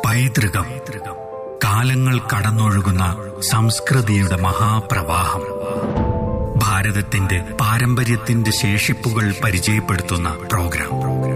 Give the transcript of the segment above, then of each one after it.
പൈതൃകം കാലങ്ങൾ കടന്നൊഴുകുന്ന സംസ്കൃതിയുടെ മഹാപ്രവാഹം ഭാരതത്തിന്റെ പാരമ്പര്യത്തിന്റെ ശേഷിപ്പുകൾ പരിചയപ്പെടുത്തുന്ന പ്രോഗ്രാം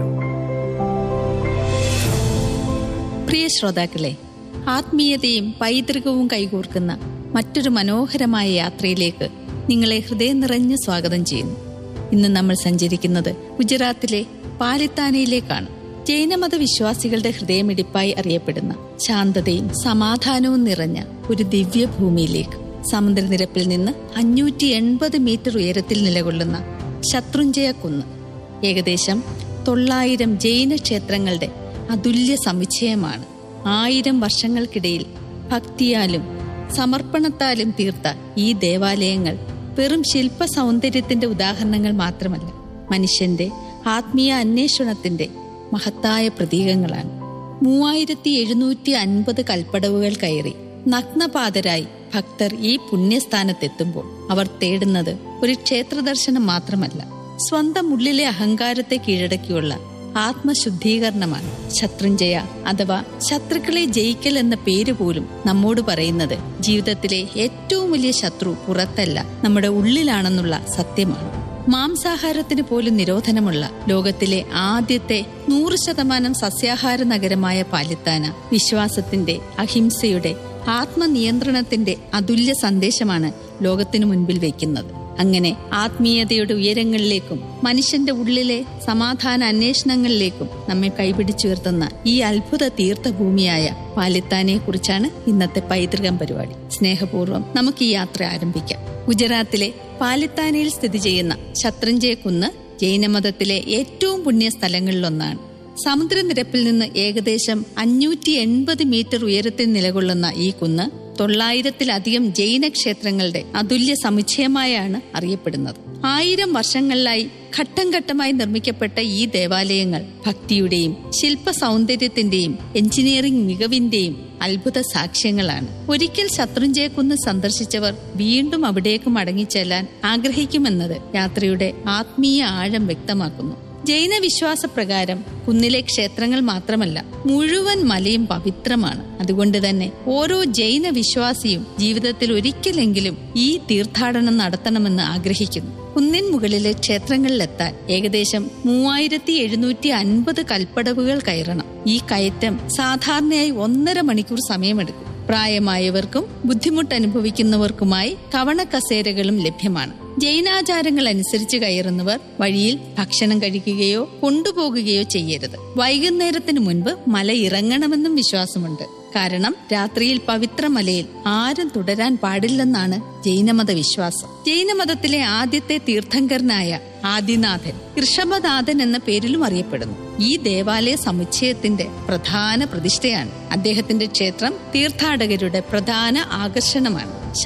പ്രിയ ശ്രോതാക്കളെ ആത്മീയതയും പൈതൃകവും കൈകോർക്കുന്ന മറ്റൊരു മനോഹരമായ യാത്രയിലേക്ക് നിങ്ങളെ ഹൃദയം നിറഞ്ഞ് സ്വാഗതം ചെയ്യുന്നു ഇന്ന് നമ്മൾ സഞ്ചരിക്കുന്നത് ഗുജറാത്തിലെ പാലിത്താനയിലേക്കാണ് ജൈനമത വിശ്വാസികളുടെ ഹൃദയമിടിപ്പായി അറിയപ്പെടുന്ന ശാന്തതയും സമാധാനവും നിറഞ്ഞ ഒരു ദിവ്യഭൂമിയിലേക്ക് സമുദ്രനിരപ്പിൽ നിന്ന് അഞ്ഞൂറ്റി എൺപത് മീറ്റർ ഉയരത്തിൽ നിലകൊള്ളുന്ന ശത്രുഞ്ജയ കുന്ന് ഏകദേശം തൊള്ളായിരം ജൈന ക്ഷേത്രങ്ങളുടെ അതുല്യ സമുച്ചയമാണ് ആയിരം വർഷങ്ങൾക്കിടയിൽ ഭക്തിയാലും സമർപ്പണത്താലും തീർത്ത ഈ ദേവാലയങ്ങൾ വെറും ശില്പ സൗന്ദര്യത്തിന്റെ ഉദാഹരണങ്ങൾ മാത്രമല്ല മനുഷ്യന്റെ ആത്മീയ അന്വേഷണത്തിന്റെ മഹത്തായ പ്രതീകങ്ങളാണ് മൂവായിരത്തി എഴുന്നൂറ്റി അൻപത് കൽപ്പടവുകൾ കയറി നഗ്നപാതരായി ഭക്തർ ഈ പുണ്യസ്ഥാനത്തെത്തുമ്പോൾ അവർ തേടുന്നത് ഒരു ക്ഷേത്ര ദർശനം മാത്രമല്ല സ്വന്തം ഉള്ളിലെ അഹങ്കാരത്തെ കീഴടക്കിയുള്ള ആത്മശുദ്ധീകരണമാണ് ശത്രുഞ്ജയ അഥവാ ശത്രുക്കളെ ജയിക്കൽ എന്ന പേര് പോലും നമ്മോട് പറയുന്നത് ജീവിതത്തിലെ ഏറ്റവും വലിയ ശത്രു പുറത്തല്ല നമ്മുടെ ഉള്ളിലാണെന്നുള്ള സത്യമാണ് മാംസാഹാരത്തിന് പോലും നിരോധനമുള്ള ലോകത്തിലെ ആദ്യത്തെ നൂറ് ശതമാനം സസ്യാഹാര നഗരമായ പാലിത്താന വിശ്വാസത്തിന്റെ അഹിംസയുടെ ആത്മനിയന്ത്രണത്തിന്റെ അതുല്യ സന്ദേശമാണ് ലോകത്തിനു മുൻപിൽ വയ്ക്കുന്നത് അങ്ങനെ ആത്മീയതയുടെ ഉയരങ്ങളിലേക്കും മനുഷ്യന്റെ ഉള്ളിലെ സമാധാന അന്വേഷണങ്ങളിലേക്കും നമ്മെ കൈപിടിച്ചുയർത്തുന്ന ഈ അത്ഭുത തീർത്ഥഭൂമിയായ പാലിത്താനെ കുറിച്ചാണ് ഇന്നത്തെ പൈതൃകം പരിപാടി സ്നേഹപൂർവ്വം നമുക്ക് ഈ യാത്ര ആരംഭിക്കാം ഗുജറാത്തിലെ പാലിത്താനയിൽ സ്ഥിതി ചെയ്യുന്ന ശത്രുഞ്ജയ കുന്ന് ജൈനമതത്തിലെ ഏറ്റവും പുണ്യ സ്ഥലങ്ങളിലൊന്നാണ് സമുദ്രനിരപ്പിൽ നിന്ന് ഏകദേശം അഞ്ഞൂറ്റി എൺപത് മീറ്റർ ഉയരത്തിൽ നിലകൊള്ളുന്ന ഈ കുന്ന് തൊള്ളായിരത്തിലധികം ജൈന ക്ഷേത്രങ്ങളുടെ അതുല്യ സമുച്ചയമായാണ് അറിയപ്പെടുന്നത് ആയിരം വർഷങ്ങളിലായി ഘട്ടം ഘട്ടമായി നിർമ്മിക്കപ്പെട്ട ഈ ദേവാലയങ്ങൾ ഭക്തിയുടെയും ശില്പ സൗന്ദര്യത്തിന്റെയും എഞ്ചിനീയറിംഗ് മികവിന്റെയും അത്ഭുത സാക്ഷ്യങ്ങളാണ് ഒരിക്കൽ ശത്രുഞ്ജയക്കുന്ന് സന്ദർശിച്ചവർ വീണ്ടും അവിടേക്ക് മടങ്ങിച്ചെല്ലാൻ ആഗ്രഹിക്കുമെന്നത് യാത്രയുടെ ആത്മീയ ആഴം വ്യക്തമാക്കുന്നു ജൈന വിശ്വാസപ്രകാരം കുന്നിലെ ക്ഷേത്രങ്ങൾ മാത്രമല്ല മുഴുവൻ മലയും പവിത്രമാണ് അതുകൊണ്ട് തന്നെ ഓരോ ജൈന വിശ്വാസിയും ജീവിതത്തിൽ ഒരിക്കലെങ്കിലും ഈ തീർത്ഥാടനം നടത്തണമെന്ന് ആഗ്രഹിക്കുന്നു കുന്നിൻ മുകളിലെ ക്ഷേത്രങ്ങളിലെത്താൻ ഏകദേശം മൂവായിരത്തി എഴുന്നൂറ്റി അൻപത് കൽപ്പടവുകൾ കയറണം ഈ കയറ്റം സാധാരണയായി ഒന്നര മണിക്കൂർ സമയമെടുക്കും പ്രായമായവർക്കും ബുദ്ധിമുട്ട് അനുഭവിക്കുന്നവർക്കുമായി കവണ കസേരകളും ലഭ്യമാണ് ജൈനാചാരങ്ങൾ അനുസരിച്ച് കയറുന്നവർ വഴിയിൽ ഭക്ഷണം കഴിക്കുകയോ കൊണ്ടുപോകുകയോ ചെയ്യരുത് വൈകുന്നേരത്തിന് മുൻപ് മല ഇറങ്ങണമെന്നും വിശ്വാസമുണ്ട് കാരണം രാത്രിയിൽ പവിത്ര മലയിൽ ആരും തുടരാൻ പാടില്ലെന്നാണ് ജൈനമത വിശ്വാസം ജൈനമതത്തിലെ ആദ്യത്തെ തീർത്ഥങ്കരനായ ആദിനാഥൻ ഋഷഭനാഥൻ എന്ന പേരിലും അറിയപ്പെടുന്നു ഈ ദേവാലയ സമുച്ചയത്തിന്റെ പ്രധാന പ്രതിഷ്ഠയാണ് അദ്ദേഹത്തിന്റെ ക്ഷേത്രം തീർത്ഥാടകരുടെ പ്രധാന ആകർഷണമാണ്